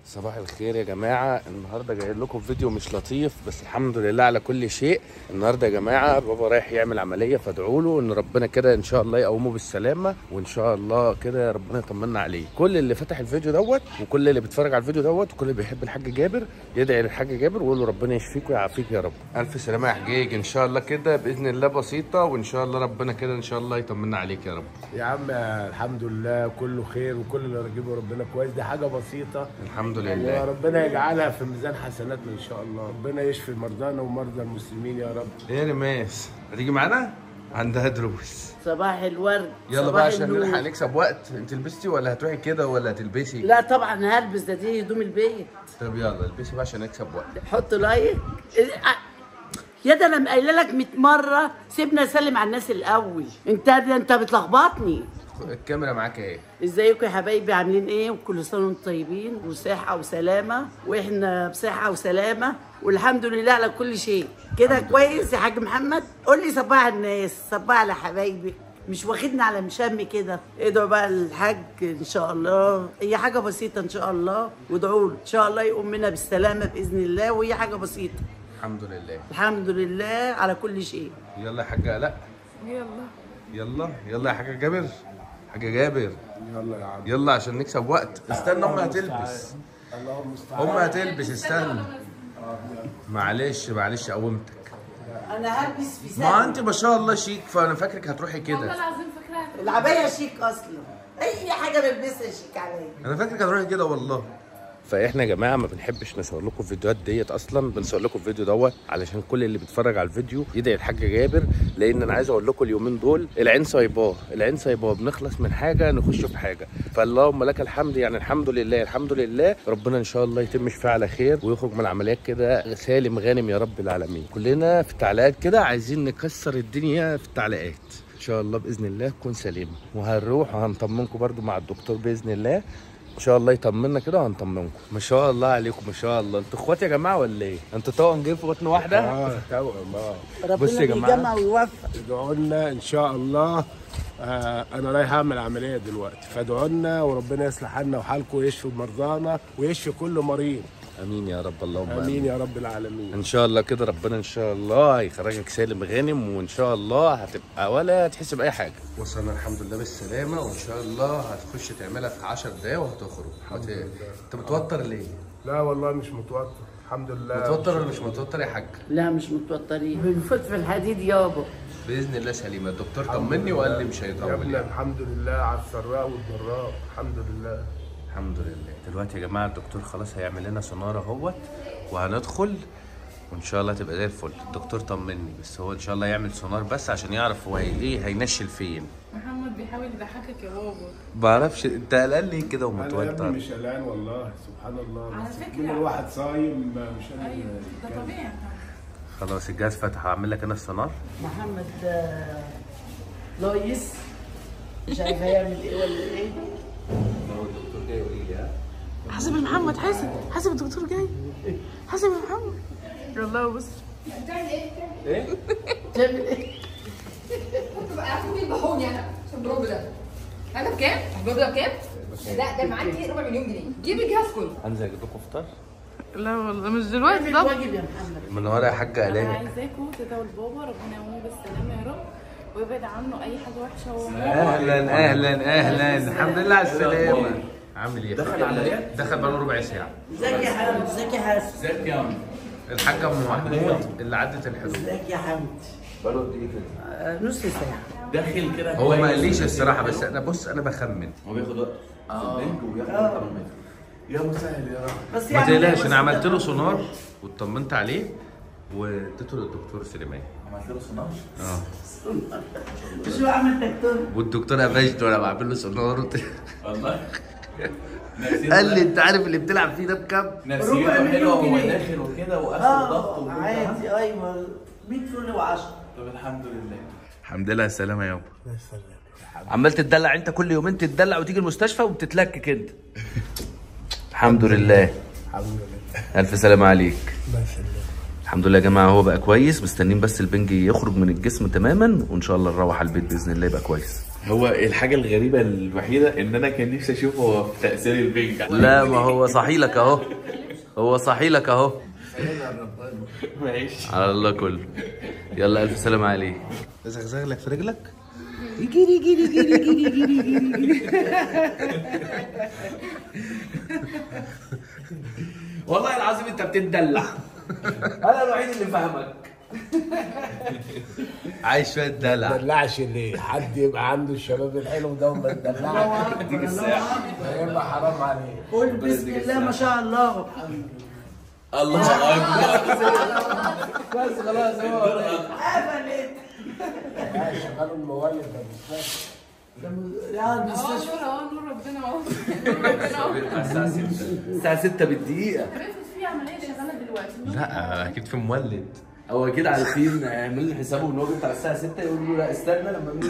صباح الخير يا جماعة النهاردة جاي لكم فيديو مش لطيف بس الحمد لله على كل شيء النهاردة يا جماعة بابا رايح يعمل عملية فادعوا له ان ربنا كده ان شاء الله يقومه بالسلامة وان شاء الله كده ربنا يطمنا عليه كل اللي فتح الفيديو دوت وكل اللي بيتفرج على الفيديو دوت وكل اللي بيحب الحاج جابر يدعي للحاج جابر ويقول له ربنا يشفيك ويعافيك يا رب الف سلامة يا حجيج ان شاء الله كده باذن الله بسيطة وان شاء الله ربنا كده ان شاء الله يطمنا عليك يا رب يا عم الحمد لله كله خير وكل اللي راجبه ربنا كويس دي حاجه بسيطه الحمد لله وربنا يجعلها في ميزان حسناتنا ان شاء الله ربنا يشفي مرضانا ومرضى المسلمين يا رب ايه يا رماس هتيجي معانا عندها دروس صباح الورد يلا صباح بقى عشان النور. نلحق نكسب وقت انت لبستي ولا هتروحي كده ولا هتلبسي لا طبعا هلبس ده دي هدوم البيت طب يلا البسي بقى عشان نكسب وقت حط لايك يا ده انا قايله لك 100 مره سيبنا اسلم على الناس الاول انت ده انت بتلخبطني الكاميرا معاك اهي ازيكم يا حبايبي عاملين ايه وكل سنه وانتم طيبين وصحه وسلامه واحنا بصحه وسلامه والحمد لله على كل شيء كده كويس يا حاج محمد قول لي صباح الناس صباح على حبايبي مش واخدنا على مشم كده ادعوا بقى الحاج ان شاء الله هي حاجه بسيطه ان شاء الله وادعوا له ان شاء الله يقوم منا بالسلامه باذن الله وهي حاجه بسيطه الحمد لله الحمد لله على كل شيء يلا يا حاجه لا يلا يلا يلا يا حاجه جابر حاجه جابر يلا يا عم يلا عشان نكسب وقت استنى امي هتلبس اللهم المستعان امي هتلبس استنى معلش معلش قومتك انا هلبس في ما سنة انت ما شاء الله شيك فانا فاكرك هتروحي والله كده العظيم فاكراها العبايه شيك اصلا اي حاجه بلبسها شيك عليا انا فاكرك هتروحي كده والله فاحنا يا جماعه ما بنحبش نصور لكم الفيديوهات ديت اصلا بنصور لكم الفيديو دوت علشان كل اللي بيتفرج على الفيديو يدعي الحاج جابر لان انا عايز اقول لكم اليومين دول العين صايباه العين صايباه بنخلص من حاجه نخش في حاجه فاللهم لك الحمد يعني الحمد لله الحمد لله ربنا ان شاء الله يتم شفاء على خير ويخرج من العمليات كده سالم غانم يا رب العالمين كلنا في التعليقات كده عايزين نكسر الدنيا في التعليقات ان شاء الله باذن الله تكون سليمه وهنروح وهنطمنكم برضو مع الدكتور باذن الله ان شاء الله يطمنا كده وهنطمنكم ما شاء الله عليكم ما شاء الله انتوا اخوات يا جماعه ولا ايه انتوا توأم جايين في بطن واحده اه توأم اه ربنا بص يا جماعة. يجمع ويوفق ادعوا لنا ان شاء الله آه انا رايح اعمل عمليه دلوقتي فادعوا لنا وربنا يصلح حالنا وحالكم ويشفي مرضانا ويشفي كل مريض امين يا رب اللهم امين يا رب العالمين ان شاء الله كده ربنا ان شاء الله هيخرجك سالم غانم وان شاء الله هتبقى ولا تحس باي حاجه وصلنا الحمد لله بالسلامه وان شاء الله هتخش تعملها في 10 دقايق وهتخرج هت... انت متوتر ليه لا والله مش متوتر الحمد لله متوتر ولا مش متوتر يا حاج لا مش متوترين بنفوت في الحديد يابا باذن الله سليمه الدكتور طمني وقال لي مش يا هيطول ابني يعني. الحمد لله على السراء والضراء الحمد لله الحمد لله دلوقتي يا جماعه الدكتور خلاص هيعمل لنا سونار اهوت وهندخل وان شاء الله تبقى زي الفل الدكتور طمني بس هو ان شاء الله يعمل سونار بس عشان يعرف هو هي- ايه هينشل فين محمد بيحاول يضحكك يا بابا بعرفش انت قلقان ليه كده انا يا ابني ومتوتر مش قلقان والله سبحان الله على بس فكرة- كل الواحد صايم مش قادر ايوه ده يتكلم. طبيعي خلاص الجهاز فتح هعمل لك انا السونار محمد آه، لايس مش عارف هيعمل ايه ولا ايه الدكتور جاي يقول لي ها حاسب يا محمد حاسب حاسب الدكتور جاي حاسب يا محمد والله بص تعمل ايه بقى عارفين مين بهوني انا عشان البروب ده هذا بكام؟ البروب ده بكام؟ ده ده معدي ربع مليون جنيه جيب الجهاز كله هنزل اجيب لكم فطار لا والله مش دلوقتي اعمل طب واجب يا محمد من ورا يا حاجه انا قلقان عايزاكم تدعوا لبابا ربنا يقومه بالسلامه يا رب ويبعد عنه اي حاجه وحشه هو اهلا اهلا اهلا الحمد لله على السلامه عامل ايه دخل على دخل بقاله ربع ساعه ازيك يا حمد ازيك يا حسن الحاجه ام محمود اللي عدت الحدود ازيك يا حمد بقاله قد ايه كده آه، نص ساعه داخل كده هو ما قاليش الصراحه بس انا بص انا بخمن هو بياخد وقت في البنك وياخد الترميم يا مسهل يا رب بس ما يعمل إيه تقلقش بس انا عملت ده؟ له سونار واطمنت عليه واديته للدكتور سليمان عملت له صناعه اه مش هو عمل دكتور والدكتور قفشته وانا بعمل له سونار وت- والله قال لي انت عارف اللي بتلعب فيه ده بكام؟ ربع نفسيته حلوه مليون وهو جنيه. داخل وكده واخد ضغط اه وكل عادي ده. ايوه 100 فل و10 طب الحمد لله الحمد لله على السلامه يابا عمال تتدلع انت كل يومين تتدلع وتيجي المستشفى وبتتلكك انت الحمد لله الحمد لله الف سلامه عليك الله يسلمك الحمد لله يا جماعه هو بقى كويس مستنيين بس البنج يخرج من الجسم تماما وان شاء الله نروح على البيت باذن الله يبقى كويس هو الحاجة الغريبة الوحيدة إن أنا كان نفسي أشوفه في تأثير البنج لا ما هو صحي لك اهو هو صحي لك اهو ماشي على الله كله يلا الف سلامة عليه زغزغ لك في رجلك والله العظيم انت بتدلع انا الوحيد اللي فاهمك عايش شويه دلع دلعش ليه حد يبقى عنده الشباب الحلو ده وما تدلعش اديك الساعة هيبقى حرام عليه قول بسم الله ما شاء الله الله أكبر بس خلاص هو قفلت شغال المولد ده مش فاهم. يا المستشفى نور اهو نور ربنا اهو ربنا اهو الساعة 6 الساعه 6 بالدقيقه في عمليه شغاله دلوقتي لا اكيد في مولد هو كده عارفين عاملين حسابه ان هو بيفتح الساعه 6 يقول له لا استنى لما مين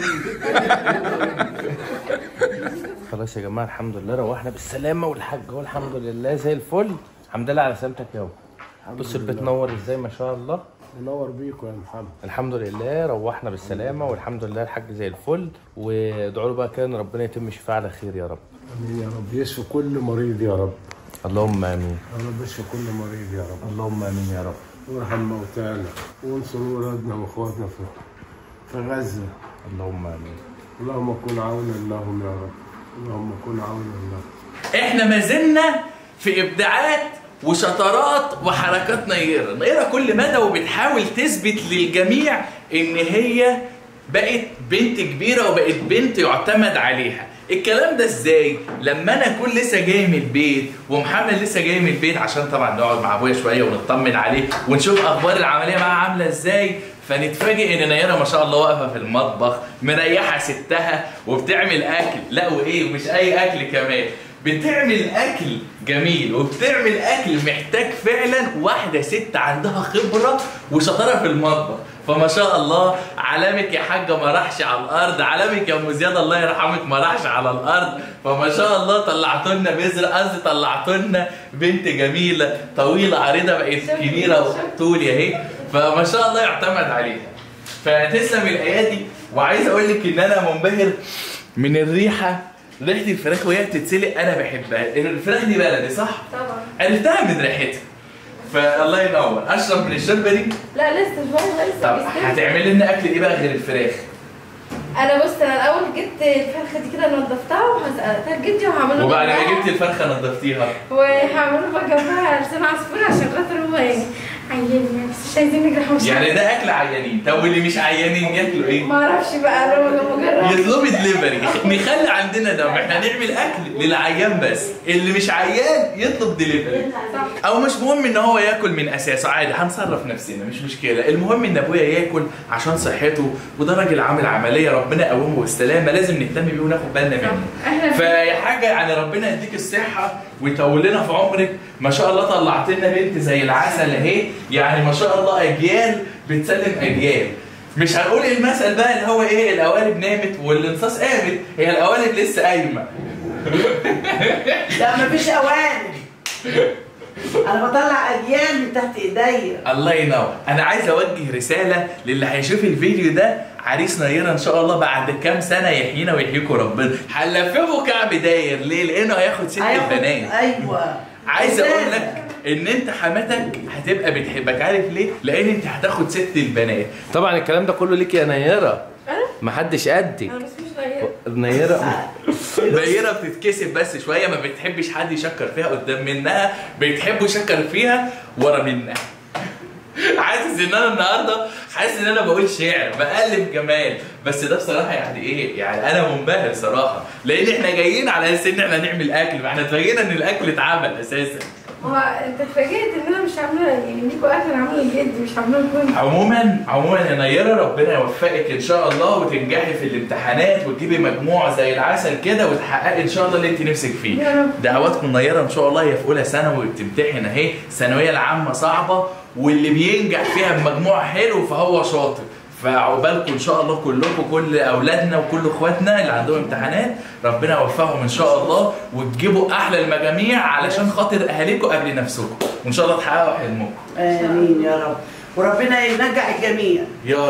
خلاص يا جماعه الحمد لله روحنا بالسلامه والحاج هو الحمد لله زي الفل الحمد لله على سلامتك يا بص البيت نور ازاي ما شاء الله منور بيكم يا محمد الحمد لله روحنا بالسلامه والحمد لله الحاج زي الفل وادعوا له بقى كده ان ربنا يتم شفاعه على خير يا رب امين يا رب يشفي كل مريض يا رب اللهم امين يا رب يشفي كل مريض يا رب اللهم امين يا رب وارحم موتانا وانصر ولادنا واخواتنا في في غزه اللهم امين اللهم كن عونا لهم يا رب اللهم كن عونا لهم احنا ما زلنا في ابداعات وشطارات وحركات نيره نيره كل مدى وبتحاول تثبت للجميع ان هي بقت بنت كبيره وبقت بنت يعتمد عليها الكلام ده ازاي لما انا اكون لسه جاي من البيت ومحمد لسه جاي من البيت عشان طبعا نقعد مع ابويا شويه ونطمن عليه ونشوف اخبار العمليه معاه عامله ازاي فنتفاجئ ان نيره ما شاء الله واقفه في المطبخ مريحه ستها وبتعمل اكل لا وايه مش اي اكل كمان بتعمل اكل جميل وبتعمل اكل محتاج فعلا واحده ست عندها خبره وشطاره في المطبخ فما شاء الله علامك يا حاجه ما راحش على الارض علامك يا ام زياد الله يرحمك ما راحش على الارض فما شاء الله طلعتوا لنا بذر قصدي طلعتوا لنا بنت جميله طويله عريضه بقت كبيره وطولي اهي فما شاء الله يعتمد عليها فتسلم الايادي وعايز اقول لك ان انا منبهر من الريحه ريحه الفراخ وهي بتتسلق انا بحبها الفراخ دي بلدي صح طبعا عرفتها من ريحتها فالله ينور اشرب من الشوربه دي لا لسه شويه لسه طب بيستوي. هتعملي لنا اكل ايه بقى غير الفراخ انا بص انا الاول جبت الفرخه دي كده نضفتها وهسقطها جدي وهعمل له وبعد ما جنبها- جبت الفرخه نضفتيها وهعمل له بقى جنبها لسان عصفور عشان خاطر هو يعني عيان بس مش عايزين نجرح مش يعني ده اكل عيانين طب واللي مش عيانين ياكلوا ايه ما اعرفش بقى لو لو جربت يطلبوا دليفري نخلي عندنا ده احنا نعمل اكل للعيان بس اللي مش عيان يطلب دليفري صح او مش مهم ان هو ياكل من اساسه عادي هنصرف نفسنا مش مشكله المهم ان ابويا ياكل عشان صحته وده راجل عامل عمليه ربنا يقومه بالسلامه لازم نهتم بيه وناخد بالنا منه احنا في فيا حاجه يعني ربنا يديك الصحه ويطول لنا في عمرك ما شاء الله طلعت لنا بنت زي العسل اهي يعني ما شاء الله اجيال بتسلم اجيال مش هنقول المثل بقى اللي هو ايه القوالب نامت والانصاص قامت هي القوالب لسه قايمه لا مفيش اواني انا بطلع اجيال من تحت ايديا الله ينور انا عايز اوجه رساله للي هيشوف الفيديو ده عريس نيره ان شاء الله بعد كام سنه يحيينا ويحييكم ربنا هنلففه كعب داير ليه لانه هياخد ست هياخد- البنات ايوه عايز اقول أستاذة. لك ان انت حماتك هتبقى بتحبك عارف ليه لان انت هتاخد ست البنات طبعا الكلام ده كله ليك يا نيره محدش قدك انا بس مش غير نيره نيره بتتكسف بس شويه ما بتحبش حد يشكر فيها قدام منها بتحب يشكر فيها ورا منها حاسس ان انا النهارده حاسس ان انا بقول شعر بقلب جمال بس ده بصراحه يعني ايه يعني انا منبهر صراحه لان احنا جايين على اساس ان احنا نعمل اكل فاحنا اتفاجئنا ان الاكل اتعمل اساسا هو انت اتفاجئت ان انا مش عامله يعني ليكوا اكل انا عامله لجدي مش عامله لكم عموما عموما يا نيره ربنا يوفقك ان شاء الله وتنجحي في الامتحانات وتجيبي مجموع زي العسل كده وتحققي ان شاء الله اللي انت نفسك فيه يا رب. دعواتكم نيره ان شاء الله هي في اولى ثانوي وبتمتحن اهي الثانويه العامه صعبه واللي بينجح فيها بمجموع حلو فهو شاطر فعقبالكم ان شاء الله كلكم كل اولادنا وكل اخواتنا اللي عندهم امتحانات ربنا يوفقهم ان شاء الله وتجيبوا احلى المجاميع علشان خاطر اهاليكم قبل نفسكم وان شاء الله تحققوا حلمكم امين يا رب وربنا ينجح الجميع يا رب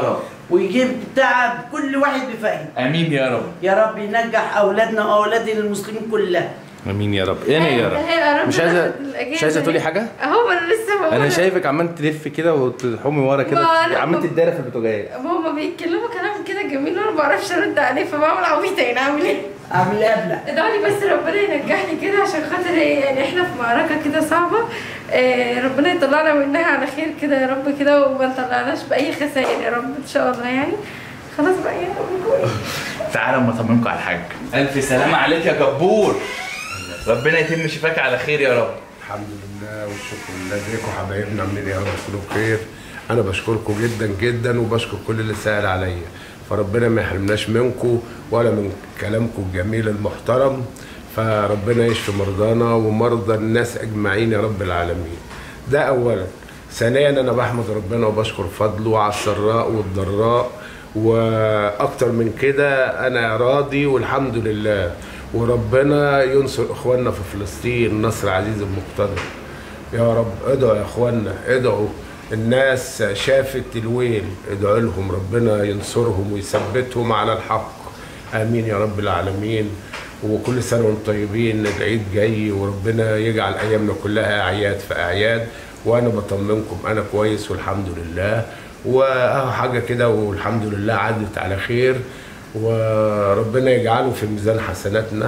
ويجيب تعب كل واحد بفايدة امين يا رب يا رب ينجح اولادنا واولاد المسلمين كلها امين يا رب ايه يا رب مش عايزه مش عايزه تقولي حاجه اهو انا لسه بقول انا شايفك عمال تلف كده وتحومي ورا كده ما أنا- عمال تداري في البوتاجاز هما بيتكلموا كلام كده جميل وانا ما بعرفش ارد عليه فبعمل عبيطه يعني اعمل ايه؟ اعمل ايه قبلك ادعوا لي بس ربنا ينجحني كده عشان خاطر إيه؟ يعني احنا في معركه كده صعبه آه ربنا يطلعنا منها على خير كده يا رب كده وما نطلعناش باي خسائر يا رب ان شاء الله يعني خلاص بقى يا رب تعالى اما اطمنكم على الحاج الف سلامه عليك يا جبور ربنا يتم شفاك على خير يا رب الحمد لله والشكر لله ازيكم حبايبنا عاملين ايه يا رب كلكم بخير انا بشكركم جدا جدا وبشكر كل اللي سأل عليا فربنا ما يحرمناش منكم ولا من كلامكم الجميل المحترم فربنا يشفي مرضانا ومرضى الناس اجمعين يا رب العالمين ده اولا ثانيا انا بحمد ربنا وبشكر فضله على السراء والضراء واكتر من كده انا راضي والحمد لله وربنا ينصر اخواننا في فلسطين نصر عزيز المقتدر يا رب ادعوا يا اخوانا ادعوا الناس شافت الويل ادعوا لهم ربنا ينصرهم ويثبتهم على الحق امين يا رب العالمين وكل سنه وانتم طيبين العيد جاي وربنا يجعل ايامنا كلها اعياد في اعياد وانا بطمنكم انا كويس والحمد لله واهو حاجه كده والحمد لله عدت على خير وربنا يجعله في ميزان حسناتنا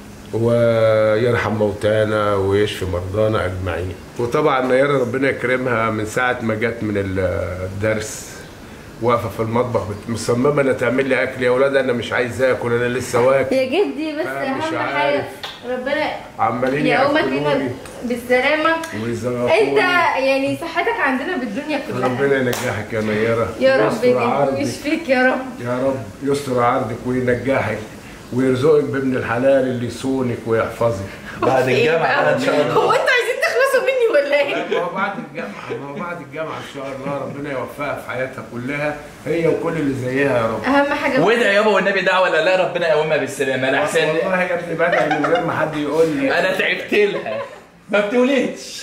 ويرحم موتانا ويشفي مرضانا اجمعين وطبعا نيرة ربنا يكرمها من ساعه ما جت من الدرس واقفه في المطبخ بت- مصممه انها تعمل لي اكل يا ولاد انا مش عايز اكل انا لسه واكل يا جدي بس أنا مش اهم عارف. حاجه ربنا عمالين يقومك ياكلوني هنا بالسلامه ويزغطوني انت يعني صحتك عندنا بالدنيا كلها ربنا ينجحك يا نيرة يا رب يستر يجيب عرضك ويشفيك يا رب يا رب يستر عرضك وينجحك ويرزقك بابن الحلال اللي يصونك ويحفظك بعد الجامعه بقى ان شاء الله هو انتوا عايزين تخلصوا مني ولا ايه؟ ما هو بعد الجامعة ما هو بعد الجامعة إن شاء الله ربنا يوفقها في حياتها كلها هي وكل اللي زيها يا رب اهم حاجه وادعي يابا والنبي دعوه لا لا ربنا يقومها بالسلامه انا احسن والله يا ابني بدعي من غير ما حد يقول لي انا تعبت لها ما بتولدش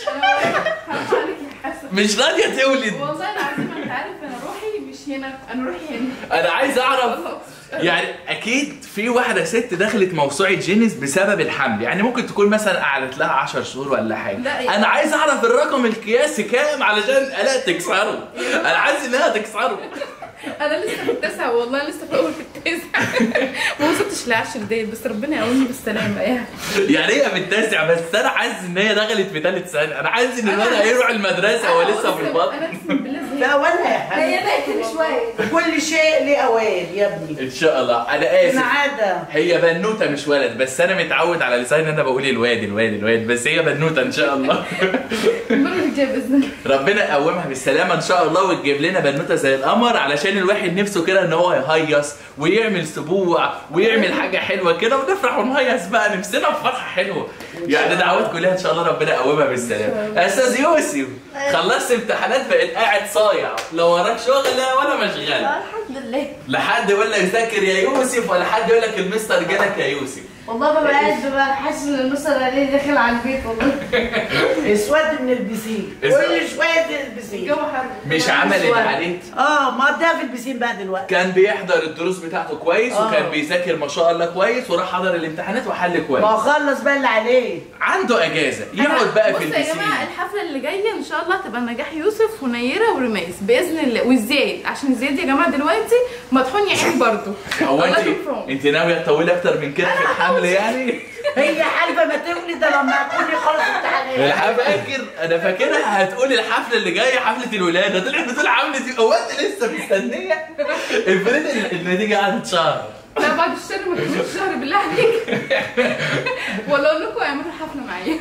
مش راضيه تولد والله العظيم انت عارف انا روحي مش هنا انا روحي هنا انا عايز اعرف يعني اكيد في واحده ست دخلت موسوعه جينيس بسبب الحمل يعني ممكن تكون مثلا قعدت لها 10 شهور ولا حاجه لا، يعني- انا عايز اعرف الرقم القياسي كام علشان الا تكسره انا عايز انها تكسره انا لسه في التاسعه والله لسه في اول في التاسعه ما وصلتش لعشر دقايق بس ربنا يقومني بالسلامه يعني يعني هي بالتاسع بس انا حاسس ان هي دخلت في ثالث سنه انا حاسس ان الولد هيروح المدرسه وهو لسه في البطن انا اقسم بالله في زهقت. اولها يا هي حبيبي لقيت شويه كل شيء ليه اوان يا ابني ان شاء الله انا اسف عادة هي بنوته مش ولد بس انا متعود على لساني ان انا بقول الواد الواد الواد بس هي بنوته ان شاء الله المره الجايه باذن الله ربنا يقومها بالسلامه ان شاء الله وتجيب لنا بنوته زي القمر علشان الواحد نفسه كده ان هو يهيص ويعمل سبوع ويعمل حاجه حلوه كده ونفرح ونهيص بقى نفسنا في فرحه حلوه يعني دعوات كلها ان شاء الله ربنا يقومها بالسلامه استاذ يوسف خلصت امتحانات بقيت قاعد صايع لو وراك شغله ولا مشغله الحمد لله لا حد يقول لك ذاكر يا يوسف ولا حد يقول لك المستر جالك يا يوسف والله ببقى قاعد ببقى حاسس ان النص عليه داخل على البيت والله اسود من البسين كل شويه البسين الجو حر مش عملت عليه اه مقضيها في البسين بقى دلوقتي كان بيحضر الدروس بتاعته كويس آه. وكان بيذاكر ما شاء الله كويس وراح حضر الامتحانات وحل كويس ما هو خلص بقى اللي عليه عنده اجازه يقعد بقى في بصوا يا البسين جماعه الحفله اللي جايه ان شاء الله تبقى نجاح يوسف ونيره ورميس باذن الله والزياد عشان زياد يا جماعه دلوقتي مطحون يا عيني برضه هو الله انت يكرمه. انت ناويه تطولي اكتر من كده في الحمل يعني؟ هي حالفه ما تولد لما اكون خلص امتحانات انا فاكر انا فاكرها هتقولي الحفله اللي جايه حفله الولاده طلعت بتقول حفله دي هو انت لسه مستنيه؟ افرض النتيجه قعدت شهر لا بعد الشهر ما تكونش شهر بالله عليك ولا اقول لكم اعملوا حفله معايا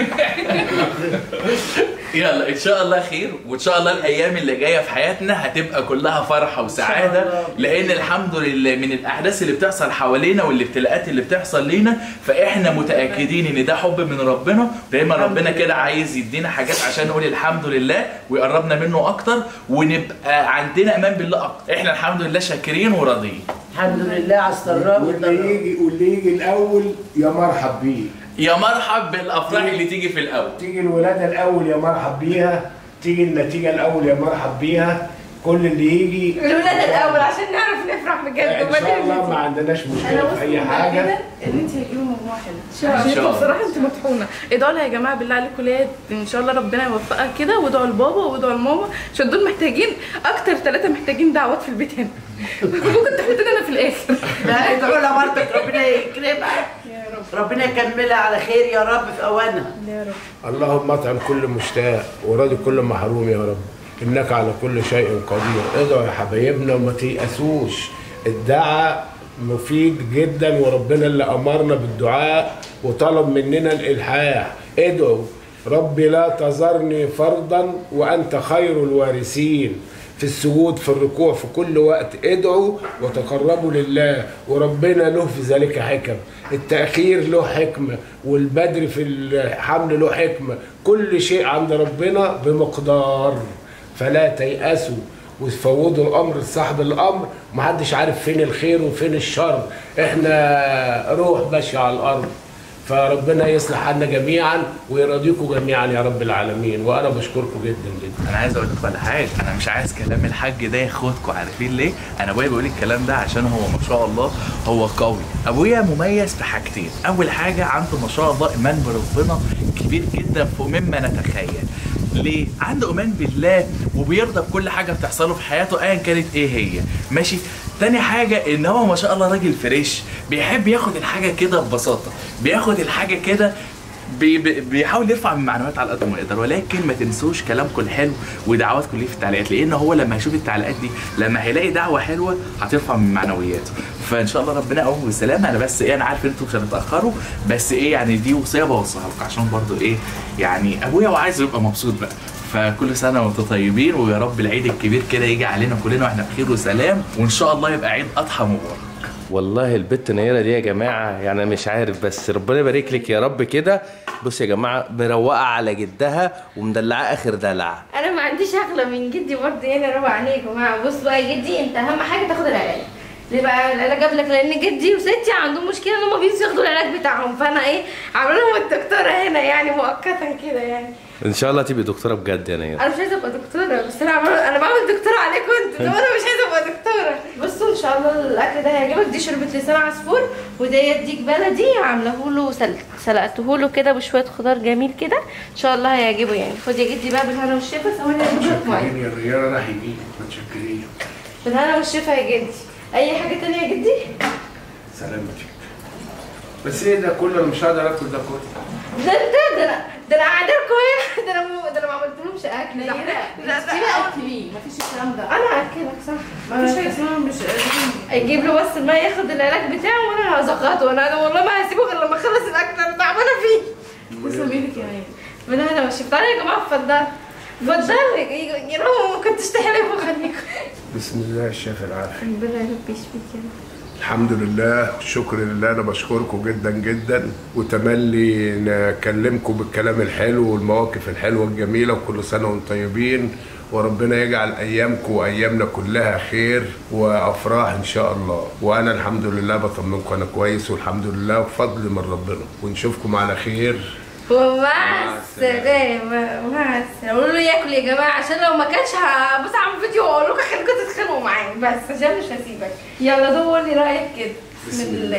يلا ان شاء الله خير وان شاء الله الايام اللي جايه في حياتنا هتبقى كلها فرحه وسعاده الله. لان الحمد لله من الاحداث اللي بتحصل حوالينا والابتلاءات اللي بتحصل لينا فاحنا متاكدين ان ده حب من ربنا دايما ربنا كده عايز يدينا حاجات عشان نقول الحمد لله ويقربنا منه اكتر ونبقى عندنا امان بالله اكتر احنا الحمد لله شاكرين وراضيين الحمد لله على السراء واللي والضراء يجي واللي يجي الاول يا مرحب بيه يا مرحب بالافراح اللي تيجي في الاول تيجي الولاده الاول يا مرحب بيها تيجي النتيجه الاول يا مرحب بيها كل اللي يجي الولاد الاول عشان نعرف نفرح بجد ان شاء الله وبعدين ما عندناش مشكله في اي حاجه ان انت هتجيبوا مجموعه حلوه شاء عشان الله. انتوا بصراحه انتوا مطحونه ادعوا لها يا جماعه بالله عليكم ليا ان شاء الله ربنا يوفقها كده وادعوا لبابا وادعوا لماما عشان دول محتاجين اكتر ثلاثه محتاجين دعوات في البيت هنا ممكن تحطوني انا في الاخر لا ادعوا لها برضك ربنا يكرمها ربنا يكملها على خير يا رب في اوانها يا رب اللهم اطعم كل مشتاق وراضي كل محروم يا رب انك على كل شيء قدير ادعوا يا حبايبنا وما تيأسوش الدعاء مفيد جدا وربنا اللي امرنا بالدعاء وطلب مننا الالحاح ادعوا ربي لا تذرني فردا وانت خير الوارثين في السجود في الركوع في كل وقت ادعوا وتقربوا لله وربنا له في ذلك حكم التأخير له حكمة والبدر في الحمل له حكمة كل شيء عند ربنا بمقدار فلا تيأسوا وتفوضوا الامر لصاحب الامر محدش عارف فين الخير وفين الشر احنا روح ماشيه على الارض فربنا يصلح حالنا جميعا ويرضيكم جميعا يا رب العالمين وانا بشكركم جدا جدا انا عايز اقول لكم على حاجه انا مش عايز كلام الحاج ده ياخدكم عارفين ليه انا ابويا بيقول الكلام ده عشان هو ما شاء الله هو قوي ابويا مميز في حاجتين اول حاجه عنده ما شاء الله ايمان بربنا كبير جدا فوق مما نتخيل ليه؟ عنده ايمان بالله وبيرضى بكل حاجه بتحصل له في حياته ايا كانت ايه هي ماشي تاني حاجة ان هو ما شاء الله راجل فريش بيحب ياخد الحاجة كده ببساطة بياخد الحاجة كده بي بي بيحاول يرفع من معنويات على قد ما يقدر ولكن ما تنسوش كلامكم الحلو ودعواتكم ليه في التعليقات لان هو لما هيشوف التعليقات دي لما هيلاقي دعوه حلوه هترفع من معنوياته فان شاء الله ربنا يقوم بالسلامه انا بس ايه انا عارف ان انتوا مش هتتاخروا بس ايه يعني دي وصيه بوصيها لكم عشان برضو ايه يعني ابويا وعايز يبقى مبسوط بقى فكل سنه وانتم طيبين ويا رب العيد الكبير كده يجي علينا كلنا واحنا بخير وسلام وان شاء الله يبقى عيد اضحى مبارك والله البت نيره دي يا جماعه يعني أنا مش عارف بس ربنا يبارك لك يا رب كده بص يا جماعه مروقه على جدها ومدلعه اخر دلع انا ما عنديش اغلى من جدي برضه يعني روق عليه يا جماعه بص بقى يا جدي انت اهم حاجه تاخد العلاج ليه بقى العلاج قبلك لان جدي وستي عندهم مشكله ان هم بينسوا ياخدوا العلاج بتاعهم فانا ايه عامله لهم الدكتوره هنا يعني مؤقتا كده يعني ان شاء الله تبقي دكتوره بجد يا نيره انا مش عايزه ابقى دكتوره بس انا عمال انا بعمل دكتوره عليكم انتوا ده انا مش عايزه ابقى دكتوره بصوا ان شاء الله الاكل ده هيعجبك دي شوربه لسان عصفور وده ديك بلدي عامله له سلق سلقته له كده بشويه خضار جميل كده ان شاء الله هيعجبه يعني خد يا جدي بقى بالهنا والشفا ثواني اجيب لك ميه متشكرين يا الرجاله راح يجيلك متشكرين بالهنا والشفا يا جدي اي حاجه تانية يا جدي سلامتك بس ايه ده كله انا مش هقدر اكل ده كله ده انت ده انا ده انا قاعده لكم هنا ده انا م- ده انا ما عملتلهمش اكل لا لا لا اكلي مفيش الكلام ده انا هاكلك صح مفيش حاجه اسمها مش يجيب له بس الماء ياخد العلاج بتاعه وانا هزغطه وانا أنا والله ما هسيبه غير لما اخلص الاكل انا تعبانه فيه تسلم ايدك يا عيني من هنا ماشي تعالى يا جماعه اتفضل اتفضل يا رب ما كنتش تحلفوا خليكم بسم الله الشافي العافيه ربنا يا رب يشفيك يا رب الحمد لله والشكر لله انا بشكركم جدا جدا وتملي نكلمكم بالكلام الحلو والمواقف الحلوه الجميله وكل سنه وانتم طيبين وربنا يجعل ايامكم وايامنا كلها خير وافراح ان شاء الله وانا الحمد لله بطمنكم انا كويس والحمد لله بفضل من ربنا ونشوفكم على خير ومع السلامة مع السلامة قولوا له ياكل يا جماعة عشان لو ما كانش هبص اعمل فيديو واقول لكم خليكم تتخانقوا معايا بس عشان مش هسيبك يلا دور لي رأيك كده بسم الله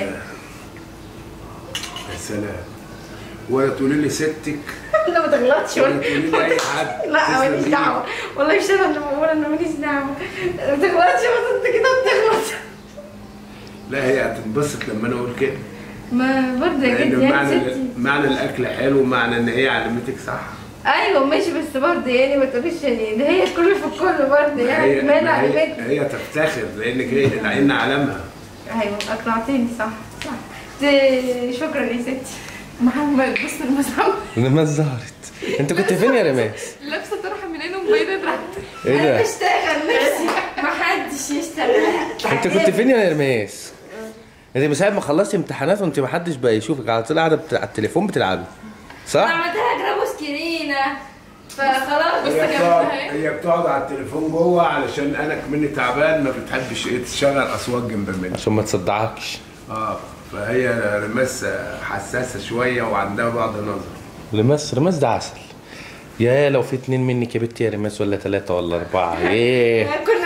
يا سلام ولا تقولي لي ستك لا ما تغلطش ولا تقولي لي اي حد لا تسلم ماليش إيدك. دعوة والله مش انا اللي بقول انا ماليش دعوة ما تغلطش بس انت كده بتغلط لا هي هتنبسط لما انا اقول كده ما برضه يا لان جدي معنى يعني ستي معنى الاكل حلو معنى ان هي علمتك صح ايوه ماشي بس برضه يعني ما تقوليش يعني ده هي الكل في الكل برضه يعني هي مالها ما هي, علمتني هي تفتخر لانك هي لان علمها ايوه اقنعتني صح صح ت- شكرا يا ستي محمد بص المسام رماس ظهرت انت كنت فين يا رماس لابسه طرحه من هنا ومبينه تحت ايه انا ده بشتغل نفسي محدش يشتغل انت كنت فين يا رماس انت من ساعه ما خلصتي امتحانات وانت ما حدش بقى يشوفك على طول قاعده بت- على التليفون بتلعبي انا صح عملت لها جرابوس كرينه فخلاص هي كانت بتقعد معايا. هي بتقعد على التليفون جوه علشان انا كمني تعبان ما بتحبش ايه تشغل اصوات جنب مني عشان ما تصدعكش اه فهي رماس حساسه شويه وعندها بعض النظر رماس رماس ده عسل يا لو في اتنين منك يا بنتي يا رماس ولا ثلاثة ولا أربعة ايه كنا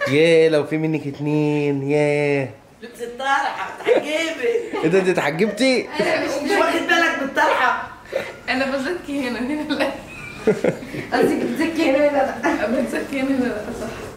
ياه لو في منك اتنين ياه لبس الطرحه هتعجبك ايه ده انت اتحجبتي مش واخد بالك من الطرحه انا بزكي هنا هنا لا قصدي بتزكي هنا لا لا بتزكي هنا هنا لا صح